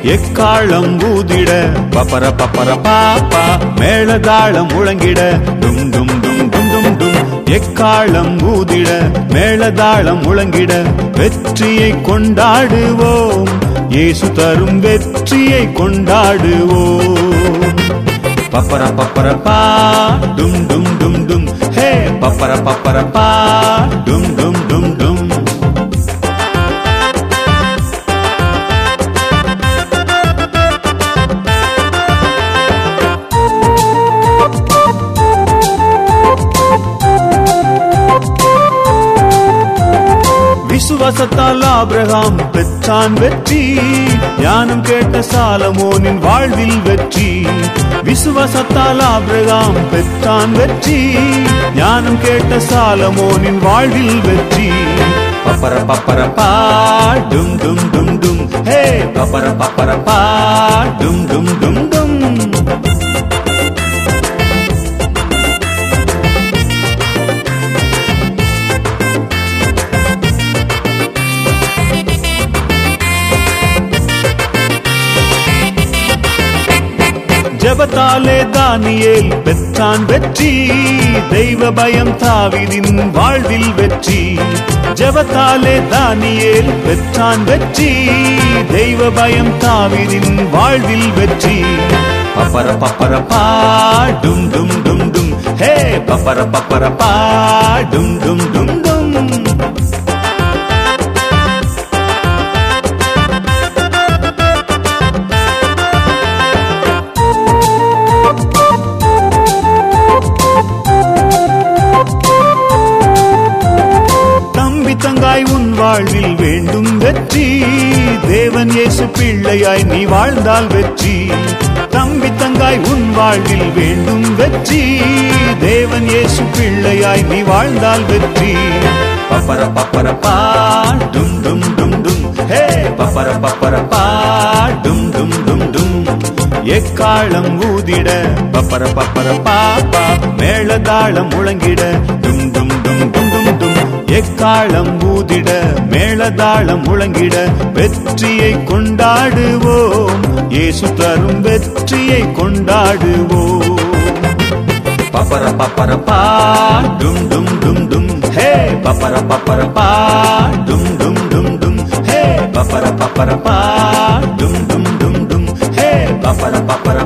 எக்காலம் ஊதிட பப்பர பப்பர பாப்பா மேளதாளம் முழங்கிட டும் டும் டும் டும் டும் டும் எக்காலம் ஊதிட மேளதாளம் முழங்கிட வெற்றியை கொண்டாடுவோம் இயேசு தரும் வெற்றியை கொண்டாடுவோம் பப்பர பப்பர பா டும் டும் டும் டும் ஹே பப்பர பப்பர பா டும் டும் டும் டும் விசுவாசத்தால் ஆபிரகாம் பெற்றான் வெற்றி ஞானம் கேட்ட சாலமோனின் வாழ்வில் வெற்றி விசுவாசத்தால் ஆபிரகாம் பெற்றான் வெற்றி ஞானம் கேட்ட சாலமோனின் வாழ்வில் வெற்றி பப்பர பப்பர பா டும் டும் டும் டும் ஹே பப்பர பப்பர பா டும் டும் டும் டும் ஜபத்தாலே தானியேல் பெற்றான் வெற்றி தெய்வ பயம் தாவிதின் வாழ்வில் வெற்றி ஜபத்தாலே தானியேல் பெற்றான் வெற்றி தெய்வ பயம் தாவிதின் வாழ்வில் வெற்றி பப்பர பப்பர பா டும் டும் டும் டும் ஹே பப்பர பப்பர பா டும் டும் டும் டும் தம்பி தங்காய் உன் வாழ்வில் வேண்டும் வெற்றி தேவன் இயேசு பிள்ளையாய் நீ வாழ்ந்தால் வெற்றி தம்பி தங்காய் உன் வாழ்வில் வேண்டும் வெற்றி தேவன் இயேசு பிள்ளையாய் நீ வாழ்ந்தால் வெற்றி பப்பர பப்பர பா டும் டும் டும் டும் ஹே பப்பர பப்பர பா டும் டும் டும் டும் எக்காலம் ஊதிட பப்பர பப்பர பாப்பா மேளதாளம் முழங்கிட டும் டும் டும் டும் டும் டும் எக்காலம் ஊதிட மேளதாளம் முழங்கிட வெற்றியை கொண்டாடுவோம் இயேசு தரும் வெற்றியை கொண்டாடுவோம் பப்பர பப்பர பா டும் டும் டும் டும் ஹே பப்பர பப்பர பா டும் டும் டும் டும் ஹே பப்பர பப்பர பா டும் டும் டும் டும் ஹே பப்பர பப்பர